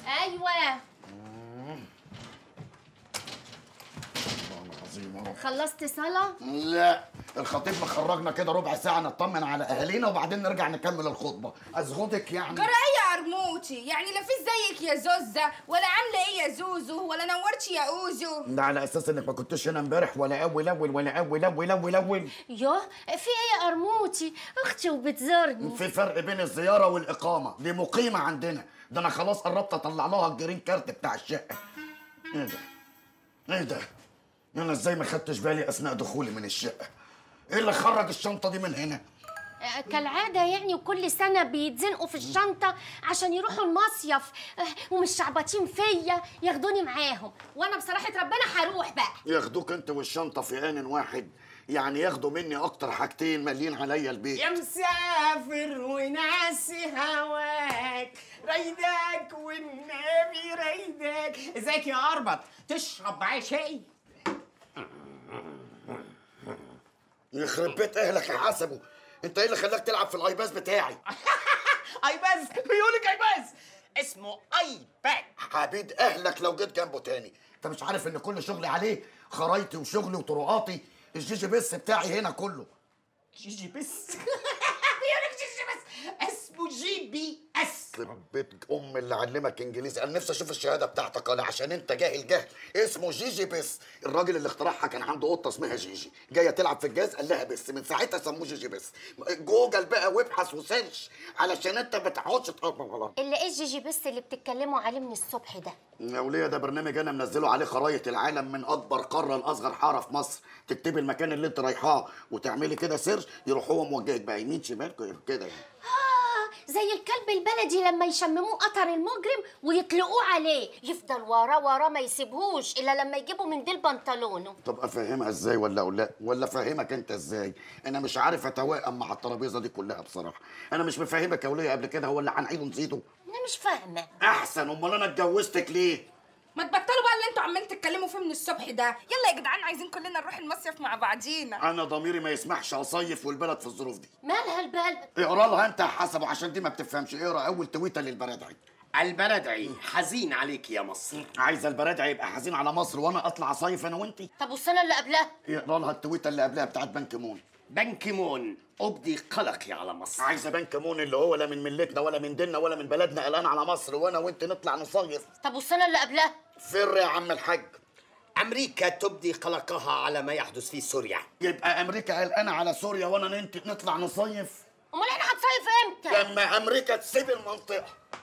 ايوه والله العظيم اهو خلصت صلاه لا الخطيب مخرجنا كده ربع ساعة نطمن على أهالينا وبعدين نرجع نكمل الخطبة أزغدك يعني جرى ايه يا قرموطي يعني لا فيش زيك يا زوزة ولا عامله ايه يا زوزو ولا نورتي يا اوزو ده على أساس إنك ما كنتش هنا امبارح ولا أول أول ولا أول أول أول أول يوه في ايه يا قرموطي اختي وبتزورني في فرق بين الزيارة والإقامة دي مقيمة عندنا ده أنا خلاص قربت أطلع لها الجرين كارت بتاع الشقة إيه ده؟ إيه ده؟ أنا إزاي ما خدتش بالي أثناء دخولي من الشقة؟ إيه اللي خرج الشنطة دي من هنا؟ آه، كالعادة يعني وكل سنة بيتزنقوا في الشنطة عشان يروحوا المصيف آه، ومش شعبطين فيا ياخدوني معاهم وانا بصراحة ربنا هروح بقى ياخدوك أنت والشنطة في آن واحد يعني ياخدوا مني أكتر حاجتين مالين عليا البيت يا مسافر وناسي هواك ريدك والنبي ريدك ازيك يا اربط تشرب معايا شاي يخرب بيت اهلك يا حسبه انت ايه اللي خلاك تلعب في الايباس بتاعي ايباز بيقولك ايباز اسمه ايباد عبيد اهلك لو جيت جنبه تاني انت مش عارف ان كل شغلي عليه خرايطي وشغلي وطرقاتي الجيجي بيس بتاعي هنا كله جي جي بس بيقولك جي جي بس اسمه جي بي اس يخرب بيت ام اللي علمك انجليزي انا نفسي اشوف الشهاده بتاعتك انا عشان انت جاهل جهل اسمه جيجي بيس الراجل اللي اخترعها كان عنده قطه اسمها جيجي جايه تلعب في الجهاز قال لها بس من ساعتها سموه جيجي بيس جوجل بقى وابحث وسيرش علشان انت ما تقعدش تقرب اللي ايه الجيجي بس اللي بتتكلموا عليه من الصبح ده يا وليه ده برنامج انا منزله عليه خرايط العالم من اكبر قاره لاصغر حاره في مصر تكتبي المكان اللي انت رايحاه وتعملي كده سيرش يروح هو موجهك بقى يمين شمال كده يعني آه زي الكلب البلدي لما يشمموه قطر المجرم ويطلقوه عليه يفضل وراه وراه ما يسيبهوش الا لما يجيبوا من ديل بنطلونه طب افهمها ازاي ولا اقول لا ولا افهمك انت ازاي انا مش عارف اتوائم مع الترابيزه دي كلها بصراحه انا مش مفهمك يا وليه قبل كده هو اللي هنعيده نسيته انا مش فاهمه احسن امال انا اتجوزتك ليه ما تبطلوا بقى اللي انتوا عمالين تتكلموا فيه من الصبح ده يلا يا جدعان عايزين كلنا نروح المصيف مع بعضينا انا ضميري ما يسمحش اصيف والبلد في الظروف دي مالها البلد اقرا لها انت يا حسب عشان دي ما بتفهمش اقرا اول تويته للبرادعي البلدعي حزين عليك يا مصر عايزه البرادعي يبقى حزين على مصر وانا اطلع اصيف انا وانتي طب والسنه اللي قبلها اقرا لها التويته اللي قبلها بتاعت بنك مون بنك مون ابدي قلقي على مصر عايزه بنك مون اللي هو لا من ملتنا ولا من ديننا ولا من بلدنا قلقان على مصر وانا وانت نطلع نصيف طب والسنه اللي قبلها فر يا عم الحاج امريكا تبدي قلقها على ما يحدث في سوريا يبقى امريكا قلقانه على سوريا وانا انت نطلع نصيف امال احنا هنصيف امتى لما امريكا تسيب المنطقه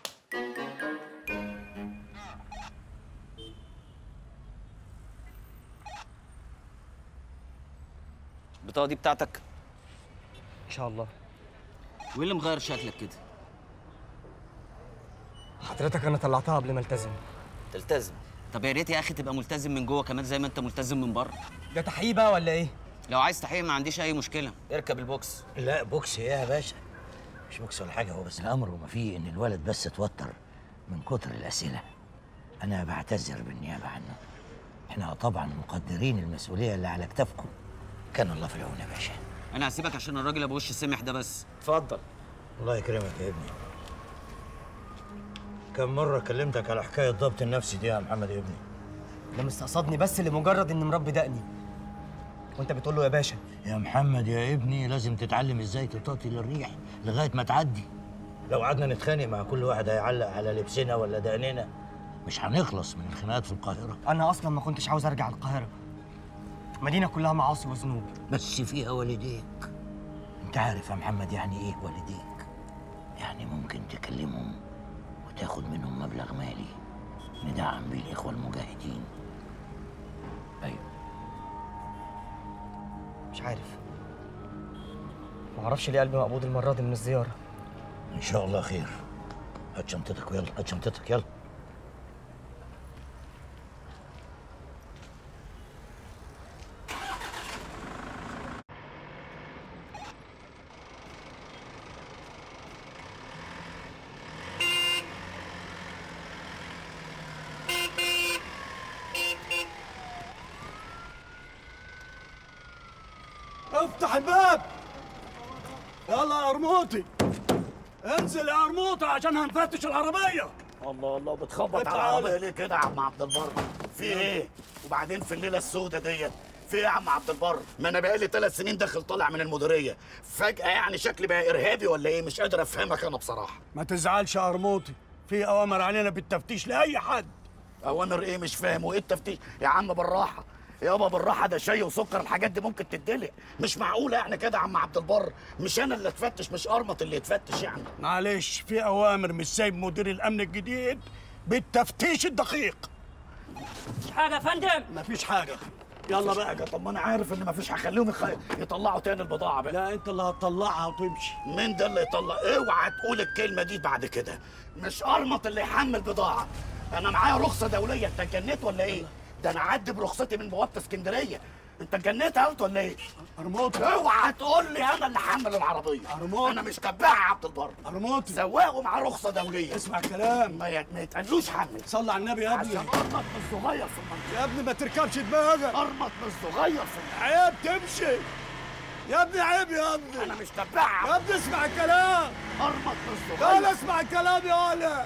البطاقة دي بتاعتك ان شاء الله وايه اللي مغير شكلك كده؟ حضرتك انا طلعتها قبل ما التزم تلتزم طب يا ريت يا اخي تبقى ملتزم من جوه كمان زي ما انت ملتزم من بره ده تحقيق بقى ولا ايه لو عايز تحقيق ما عنديش اي مشكله اركب البوكس لا بوكس ايه يا باشا مش بوكس ولا حاجه هو بس الامر وما فيه ان الولد بس اتوتر من كتر الاسئله انا بعتذر بالنيابه عنه احنا طبعا مقدرين المسؤوليه اللي على كتافكم كان الله في العون يا باشا انا هسيبك عشان الراجل ابو وش السمح ده بس اتفضل الله يكرمك يا ابني كم مرة كلمتك على حكاية ضبط النفسي دي يا محمد يا ابني ده مستقصدني بس لمجرد اني مربي دقني وانت بتقول له يا باشا يا محمد يا ابني لازم تتعلم ازاي تطاطي للريح لغاية ما تعدي لو قعدنا نتخانق مع كل واحد هيعلق على لبسنا ولا دقننا مش هنخلص من الخناقات في القاهرة انا اصلا ما كنتش عاوز ارجع القاهره مدينه كلها معاصي وذنوب بس فيها والديك انت عارف يا محمد يعني ايه والديك يعني ممكن تكلمهم وتاخد منهم مبلغ مالي ندعم بيه الاخوه المجاهدين ايوه مش عارف ما اعرفش ليه قلبي مقبوض المره دي من الزياره ان شاء الله خير هات شنطتك ويلا هات شنطتك يلا افتح الباب يلا يا قرموطي انزل يا قرموطي عشان هنفتش العربية الله الله بتخبط على تعالى. العربيه ليه كده يا عم عبد البر في ايه وبعدين في الليله السوداء ديت في ايه يا عم عبد البر ما انا بقالي ثلاث سنين داخل طالع من المديريه فجاه يعني شكلي بقى ارهابي ولا ايه مش قادر افهمك انا بصراحه ما تزعلش يا قرموطي في اوامر علينا بالتفتيش لاي حد اوامر ايه مش فاهم وايه التفتيش يا عم بالراحه يابا بالراحه ده شاي وسكر الحاجات دي ممكن تدلق مش معقوله يعني كده يا عم عبد البر مش انا اللي اتفتش مش ارمط اللي يتفتش يعني معلش في اوامر مش سايب مدير الامن الجديد بالتفتيش الدقيق مش حاجه يا فندم مفيش حاجه يلا بقى حاجه طب ما انا عارف ان مفيش هخليهم يخ... يطلعوا تاني البضاعه بقى لا انت اللي هتطلعها وتمشي مين ده اللي يطلع اوعى تقول الكلمه دي بعد كده مش ارمط اللي يحمل بضاعه انا معايا رخصه دوليه انت اتجنيت ولا ايه ده انا اعدي برخصتي من بوابه اسكندريه انت اتجنيت قلت ولا ايه قرموطي اوعى تقول لي انا اللي حمل العربيه أرموط. انا مش تبع يا عبد البر قرموطي سواق ومعاه رخصه دوليه اسمع الكلام ما ي- ما يتقالوش حمل صلي على النبي يا ابني عشان ارمط مش صغير في المنطقه يا ابني ما تركبش دماغك ارمط مش صغير في المنطقه عيب تمشي يا ابني عيب يا ابني انا مش تبع يا ابني اسمع الكلام ارمط مش تعال صغير اسمع الكلام يا ولا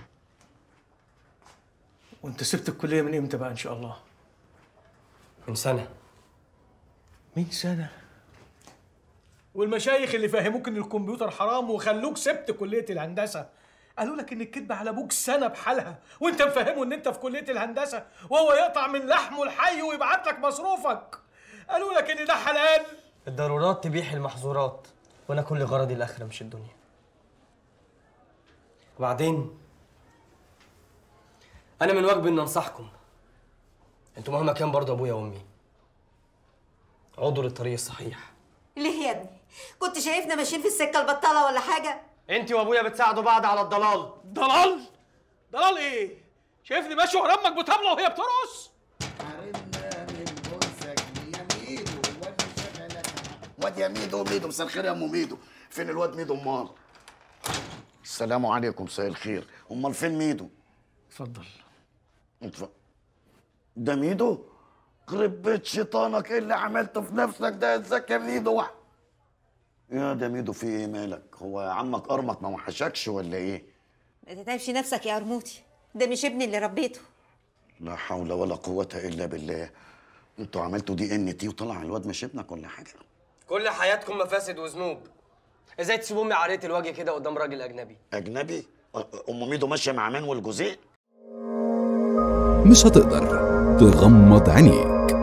وانت سبت الكلية من امتى بقى ان شاء الله؟ من سنه من سنة والمشايخ اللي فهموك ان الكمبيوتر حرام وخلوك سبت كلية الهندسة قالوا لك ان الكذبة على ابوك سنة بحالها وانت مفهمه ان انت في كلية الهندسة وهو يقطع من لحمه الحي ويبعت لك مصروفك قالوا لك ان ده حلال الضرورات تبيح المحظورات وانا كل غرضي الاخره مش الدنيا وبعدين انا من واجبي ان انصحكم انتوا مهما كان برضه ابويا وامي عضوا للطريق الصحيح ليه يا ابني؟ كنت شايفنا ماشيين في السكة البطالة ولا حاجة؟ انت وابويا بتساعدوا بعض على الضلال ضلال ضلال ايه؟ شايفني ماشي ورا امك بطبلة وهي بترقص واد يا ميدو ميدو مساء الخير يا ام ميدو فين الواد ميدو امال السلام عليكم مساء الخير امال فين ميدو اتفضل اتف- ده ميدو خرب بيت شيطانك ايه اللي عملته في نفسك ده ازيك يا ميدو يا ده ميدو في ايه مالك هو عمك ارمط ما وحشكش ولا ايه ما تتعبش نفسك يا قرموطي ده مش ابني اللي ربيته لا حول ولا قوة الا بالله انتوا عملتوا دي ان تي وطلع الواد مش ابنك ولا حاجة كل حياتكم مفاسد وذنوب ازاي تسيبوا امي عرية الوجه كده قدام راجل اجنبي اجنبي أ- ام ميدو ماشية مع مان والجوزين مش هتقدر تغمض عينيك